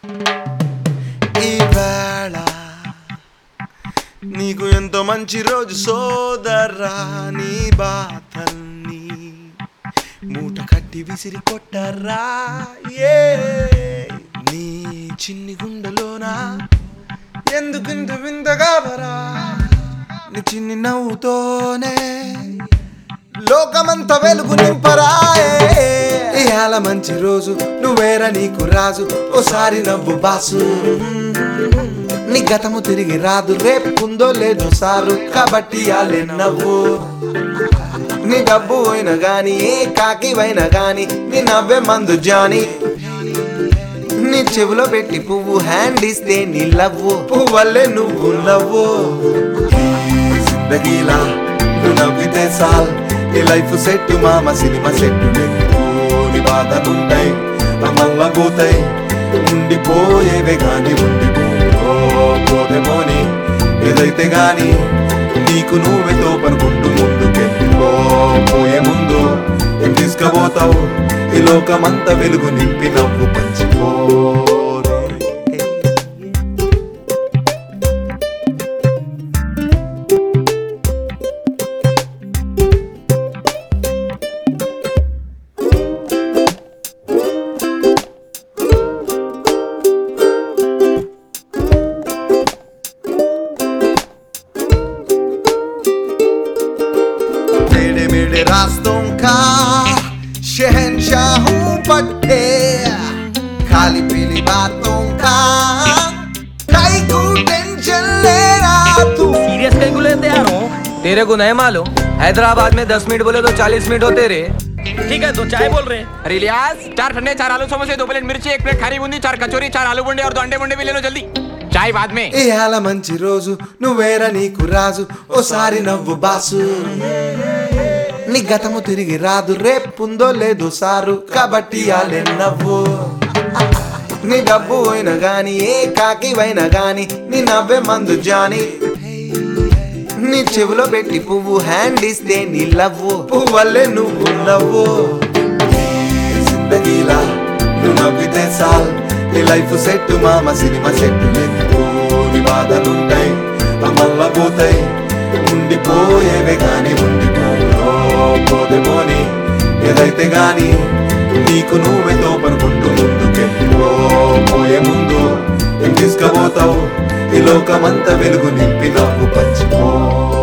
ఈవేళ నీకు ఎంతో మంచి రోజు సోదరా నీ బాధల్ని మూట కట్టి విసిరి కొట్టరా ఏ నీ చిన్ని గుండెలోనా ఎందుకింత వింతగా వరా నీ చిన్ని నవ్వుతోనే లోకమంతా వెలుగు నింపరాయే ఇవాళ మంచి రోజు నువ్వేరా నీకు రాజు ఓసారి నవ్వు బాసు నీ గతము తిరిగి రాదు రేపుకుందో లేదో సారు కాబట్టి ఆలే నవ్వు నీ డబ్బు అయినా గాని ఏ కాకివైనా గాని నీ నవ్వే మందు జాని నీ చెవిలో పెట్టి పువ్వు హ్యాండ్ ఇస్తే నీ లవ్వు పువ్వల్లే నువ్వు నవ్వు ఈ జిందగీలా నువ్వు నవ్వితే సాల్ నీ లైఫ్ సెట్ మామ సినిమా సెట్ నీ బాధలుంటాయి మళ్ళా పోతాయి ఉండిపోయేవే గాని ఉండిపోతేమోని ఏదైతే గాని నీకు నువ్వే తోపనుకుంటూ ముందుకెళ్ళిపో పోయే ముందు ఏం తీసుకుపోతావు ఈ లోకమంతా వెలుగు నింపి నవ్వు పంచిపో मेरे मेरे रास्तों का शहनशाह हूँ पट्टे खाली पीली बातों का काई को टेंशन ले रहा तू सीरियस कहीं को लेते आ रहा हूँ तेरे को नहीं मालूम हैदराबाद में दस मिनट बोले तो चालीस मिनट होते रे ठीक है तो चाय बोल रहे हैं अरे इलियास चार ठंडे चार आलू समोसे दो प्लेट मिर्ची एक प्लेट खारी बूंदी चार कचौरी चार आलू बुंडे और दो अंडे बुंडे भी ले लो जल्दी चाय बाद में ఇవాళ మంచి రోజు నువ్వేరా నీకు రాజు ఓసారి నవ్వు బాసు నీ గతము తిరిగి రాదు రేపుందో లేదు సారు కాబట్టి ఆలే నవ్వు నీ డబ్బు అయినా గాని ఏ కాకివైనా గాని నీ నవ్వే మందు జాని నీ చెవిలో పెట్టి పువ్వు హ్యాండ్ ఇస్తే నీ లవ్వు పువ్వల్లే నువ్వు నవ్వు ఈ జిందగీలా నువ్వు నవ్వితే సాల్ నీ లైఫ్ సెట్ మామ సినిమా సెట్ నీ బాధలుంటాయి మళ్ళా పోతాయి ఉండిపోయేవే గాని ఉండిపోతేమోని ఏదైతే గాని నీకు నువ్వే తోపనుకుంటూ ముందుకెళ్ళిపో పోయే ముందు ఏం తీసుకుపోతావు ఈ లోకమంతా వెలుగు నింపి నవ్వు పంచిపో